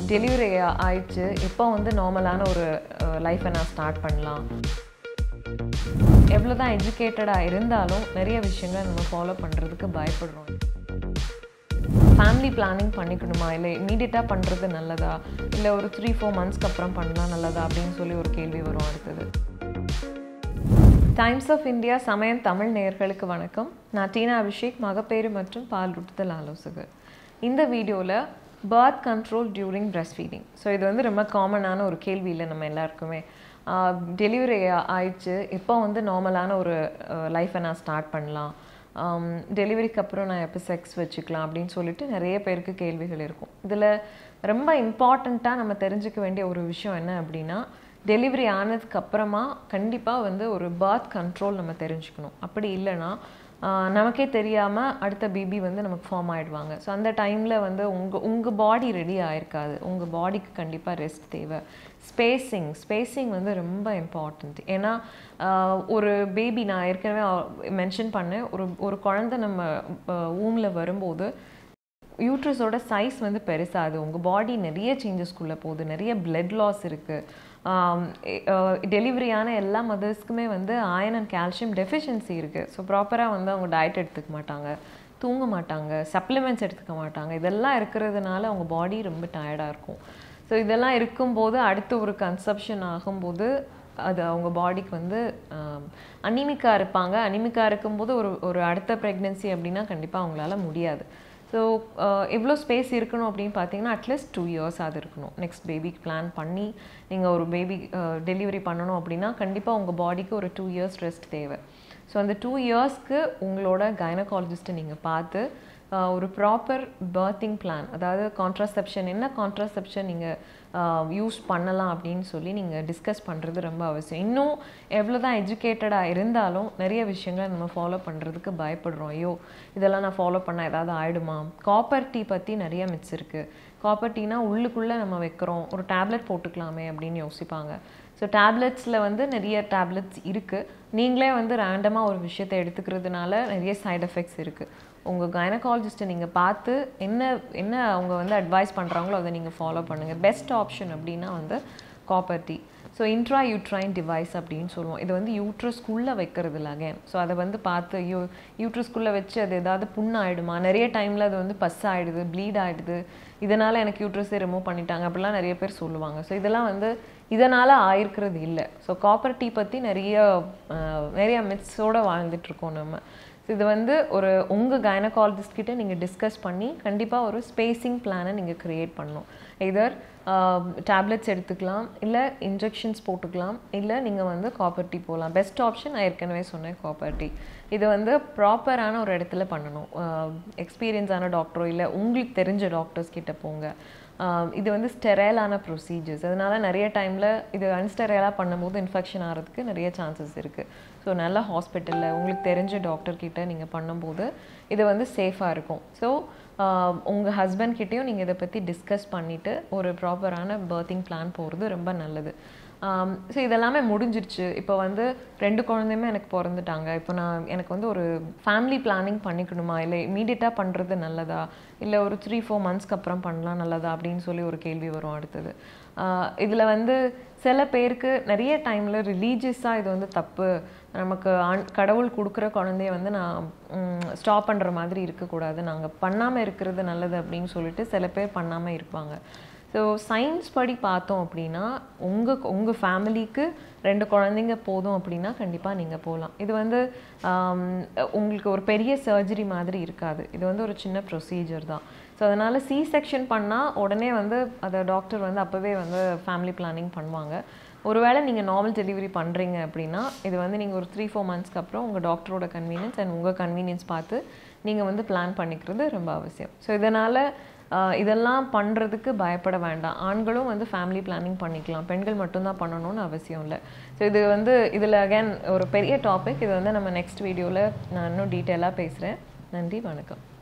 delivery ஆயிடுச்சு இப்போ வந்து நார்மலான ஒரு லைஃப்பை நான் ஸ்டார்ட் பண்ணலாம் எவ்வளோ தான் எஜுகேட்டடாக இருந்தாலும் நிறைய விஷயங்களை நம்ம ஃபாலோ பண்ணுறதுக்கு பயப்படுறோம் ஃபேமிலி பிளானிங் பண்ணிக்கணுமா இல்லை இமீடியட்டாக பண்ணுறது நல்லதா இல்லை ஒரு த்ரீ ஃபோர் மந்த்ஸ்க்கு அப்புறம் பண்ணலாம் நல்லதா அப்படின்னு சொல்லி ஒரு கேள்வி வரும் அடுத்தது டைம்ஸ் ஆஃப் இந்தியா சமயம் தமிழ் நேயர்களுக்கு வணக்கம் நான் டீனா அபிஷேக் மகப்பேறு மற்றும் பால் ஊட்டுதல் ஆலோசகர் இந்த வீடியோவில் birth control during breast feeding so இது வந்து ரொம்ப காமனான ஒரு கேள்வி இல்லை நம்ம எல்லாருக்குமே டெலிவரி ஆயிடுச்சு இப்போ வந்து நார்மலான ஒரு லைஃப்பை நான் ஸ்டார்ட் பண்ணலாம் டெலிவரிக்கு அப்புறம் நான் எப்போ செக்ஸ் வச்சுக்கலாம் அப்படின்னு சொல்லிட்டு நிறைய பேருக்கு கேள்விகள் இருக்கும் இதில் ரொம்ப இம்பார்ட்டண்ட்டாக நம்ம தெரிஞ்சுக்க வேண்டிய ஒரு விஷயம் என்ன அப்படின்னா டெலிவரி ஆனதுக்கு அப்புறமா கண்டிப்பாக வந்து ஒரு பர்த் கண்ட்ரோல் நம்ம தெரிஞ்சுக்கணும் அப்படி இல்லைன்னா நமக்கே தெரியாமல் அடுத்த பேபி வந்து நமக்கு ஃபார்ம் ஆகிடுவாங்க ஸோ அந்த டைமில் வந்து உங்கள் உங்கள் பாடி ரெடி ஆயிருக்காது உங்கள் பாடிக்கு கண்டிப்பாக ரெஸ்ட் தேவை ஸ்பேஸிங் ஸ்பேஸிங் வந்து ரொம்ப இம்பார்ட்டண்ட் ஏன்னா ஒரு பேபி நான் ஏற்கனவே மென்ஷன் பண்ணேன் ஒரு ஒரு குழந்தை நம்ம ஊமில் வரும்போது யூட்ரஸோட சைஸ் வந்து பெருசாகுது உங்கள் பாடி நிறைய சேஞ்சஸ்க்குள்ளே போகுது நிறைய பிளட் லாஸ் இருக்குது டெலிவரியான எல்லா மதர்ஸ்க்குமே வந்து அயன் அண்ட் கால்சியம் டெஃபிஷியன்சி இருக்குது ஸோ ப்ராப்பராக வந்து அவங்க டயட் எடுத்துக்க மாட்டாங்க தூங்க மாட்டாங்க சப்ளிமெண்ட்ஸ் எடுத்துக்க மாட்டாங்க இதெல்லாம் இருக்கிறதுனால அவங்க பாடி ரொம்ப டயர்டாக இருக்கும் ஸோ இதெல்லாம் இருக்கும்போது அடுத்து ஒரு கன்சப்ஷன் ஆகும்போது அது அவங்க பாடிக்கு வந்து அனிமிக்காக இருப்பாங்க அனிமிக்காக இருக்கும்போது ஒரு ஒரு அடுத்த ப்ரெக்னென்சி அப்படின்னா கண்டிப்பாக அவங்களால முடியாது ஸோ எவ்வளோ ஸ்பேஸ் இருக்கணும் அப்படின்னு பார்த்தீங்கன்னா அட்லீஸ்ட் டூ இயர்ஸ் அது இருக்கணும் நெக்ஸ்ட் பேபிக்கு பிளான் பண்ணி நீங்கள் ஒரு பேபி டெலிவரி பண்ணணும் அப்படின்னா கண்டிப்பாக உங்கள் பாடிக்கு ஒரு டூ இயர்ஸ் ரெஸ்ட் தேவை ஸோ அந்த டூ இயர்ஸ்க்கு உங்களோட கைனகாலஜிஸ்ட்டை நீங்கள் பார்த்து ஒரு ப்ராப்பர் பர்த்திங் பிளான் அதாவது கான்ட்ராசெப்ஷன் என்ன கான்ட்ராசெப்ஷன் நீங்கள் யூஸ் பண்ணலாம் அப்படின்னு சொல்லி நீங்கள் டிஸ்கஸ் பண்ணுறது ரொம்ப அவசியம் இன்னும் எவ்வளோ தான் எஜுகேட்டடாக இருந்தாலும் நிறைய விஷயங்களை நம்ம ஃபாலோ பண்ணுறதுக்கு பயப்படுறோம் ஐயோ இதெல்லாம் நான் ஃபாலோ பண்ணால் ஏதாவது ஆகிடுமா காப்பர் டீ பற்றி நிறைய மிட்ஸ் இருக்குது காப்பர் டீனா உள்ளுக்குள்ளே நம்ம வைக்கிறோம் ஒரு டேப்லெட் போட்டுக்கலாமே அப்படின்னு யோசிப்பாங்க ஸோ டேப்லெட்ஸில் வந்து நிறைய டேப்லெட்ஸ் இருக்குது நீங்களே வந்து ரேண்டமாக ஒரு விஷயத்தை எடுத்துக்கிறதுனால நிறைய சைட் எஃபெக்ட்ஸ் இருக்குது உங்கள் கைனகாலஜிஸ்ட்டை நீங்கள் பார்த்து என்ன என்ன அவங்க வந்து அட்வைஸ் பண்ணுறாங்களோ அதை நீங்கள் ஃபாலோ பண்ணுங்கள் பெஸ்ட் ஆப்ஷன் அப்படின்னா வந்து copper T so intrauterine device அப்படின்னு சொல்லுவோம் இது வந்து யூட்ரஸ்குள்ளே வைக்கிறது இல்லை அகேன் ஸோ அதை வந்து பார்த்து யூ யூட்ரஸ்குள்ளே வச்சு அது ஏதாவது புண்ணு ஆகிடுமா நிறைய டைமில் அது வந்து பஸ் ஆகிடுது ப்ளீட் ஆகிடுது இதனால் எனக்கு யூட்ரஸே ரிமூவ் பண்ணிட்டாங்க அப்படிலாம் நிறைய பேர் சொல்லுவாங்க ஸோ இதெல்லாம் வந்து இதனால் ஆயிருக்கிறது இல்லை ஸோ காப்பர் டீ பற்றி நிறைய நிறைய மித்ஸோடு வாழ்ந்துட்டுருக்கோம் நம்ம இது வந்து ஒரு உங்கள் கைனகாலஜிஸ்ட் கிட்ட நீங்கள் டிஸ்கஸ் பண்ணி கண்டிப்பாக ஒரு ஸ்பேசிங் பிளானை நீங்கள் க்ரியேட் பண்ணணும் இதர் டேப்லெட்ஸ் எடுத்துக்கலாம் இல்லை இன்ஜெக்ஷன்ஸ் போட்டுக்கலாம் இல்லை நீங்கள் வந்து காப்பர் டீ போகலாம் பெஸ்ட் ஆப்ஷன் நான் ஏற்கனவே சொன்னேன் காப்பர் டீ இது வந்து ப்ராப்பரான ஒரு இடத்துல பண்ணணும் எக்ஸ்பீரியன்ஸான டாக்டரோ இல்லை உங்களுக்கு தெரிஞ்ச டாக்டர்ஸ் கிட்ட போங்க இது வந்து ஸ்டெரைலான ப்ரொசீஜர்ஸ் அதனால் நிறைய டைமில் இது அன்ஸ்டெரைலாக பண்ணும்போது இன்ஃபெக்ஷன் ஆகிறதுக்கு நிறைய சான்சஸ் இருக்குது ஸோ நல்ல ஹாஸ்பிட்டலில் உங்களுக்கு தெரிஞ்ச டாக்டர் கிட்ட நீங்கள் பண்ணும்போது இது வந்து சேஃபாக இருக்கும் ஸோ உங்கள் ஹஸ்பண்ட் கிட்டேயும் நீங்கள் இதை பற்றி டிஸ்கஸ் பண்ணிவிட்டு ஒரு ப்ராப்பரான பர்த்திங் பிளான் போகிறது ரொம்ப நல்லது ஸோ இதெல்லாமே முடிஞ்சிருச்சு இப்போ வந்து ரெண்டு குழந்தையுமே எனக்கு பிறந்துட்டாங்க இப்போ நான் எனக்கு வந்து ஒரு ஃபேமிலி பிளானிங் பண்ணிக்கணுமா இல்லை இமீடியட்டாக பண்ணுறது நல்லதா இல்லை ஒரு த்ரீ ஃபோர் மந்த்ஸ்க்கு அப்புறம் பண்ணலாம் நல்லதா அப்படின்னு சொல்லி ஒரு கேள்வி வரும் அடுத்தது இதில் வந்து சில பேருக்கு நிறைய டைமில் ரிலீஜியஸாக இது வந்து தப்பு நமக்கு ஆண் கடவுள் கொடுக்குற குழந்தைய வந்து நான் ஸ்டாப் பண்ணுற மாதிரி இருக்கக்கூடாது நாங்கள் பண்ணாமல் இருக்கிறது நல்லது அப்படின்னு சொல்லிட்டு சில பேர் பண்ணாமல் இருப்பாங்க ஸோ சயின்ஸ் படி பார்த்தோம் அப்படின்னா உங்கள் உங்கள் ஃபேமிலிக்கு ரெண்டு குழந்தைங்க போதும் அப்படின்னா கண்டிப்பாக நீங்கள் போகலாம் இது வந்து உங்களுக்கு ஒரு பெரிய சர்ஜரி மாதிரி இருக்காது இது வந்து ஒரு சின்ன ப்ரொசீஜர் தான் ஸோ அதனால் சி செக்ஷன் பண்ணால் உடனே வந்து அதை டாக்டர் வந்து அப்போவே வந்து ஃபேமிலி பிளானிங் பண்ணுவாங்க ஒருவேளை நீங்கள் நார்மல் டெலிவரி பண்ணுறீங்க அப்படின்னா இது வந்து நீங்கள் ஒரு த்ரீ ஃபோர் மந்த்ஸ்க்கு அப்புறம் உங்கள் டாக்டரோட கன்வீனியன்ஸ் அண்ட் உங்கள் கன்வீனியன்ஸ் பார்த்து நீங்கள் வந்து பிளான் பண்ணிக்கிறது ரொம்ப அவசியம் ஸோ இதனால் இதெல்லாம் பண்ணுறதுக்கு பயப்பட வேண்டாம் ஆண்களும் வந்து ஃபேமிலி பிளானிங் பண்ணிக்கலாம் பெண்கள் மட்டும்தான் பண்ணணும்னு அவசியம் இல்லை ஸோ இது வந்து இதில் அகேன் ஒரு பெரிய டாபிக் இது வந்து நம்ம நெக்ஸ்ட் வீடியோவில் நான் இன்னும் டீட்டெயிலாக பேசுகிறேன் நன்றி வணக்கம்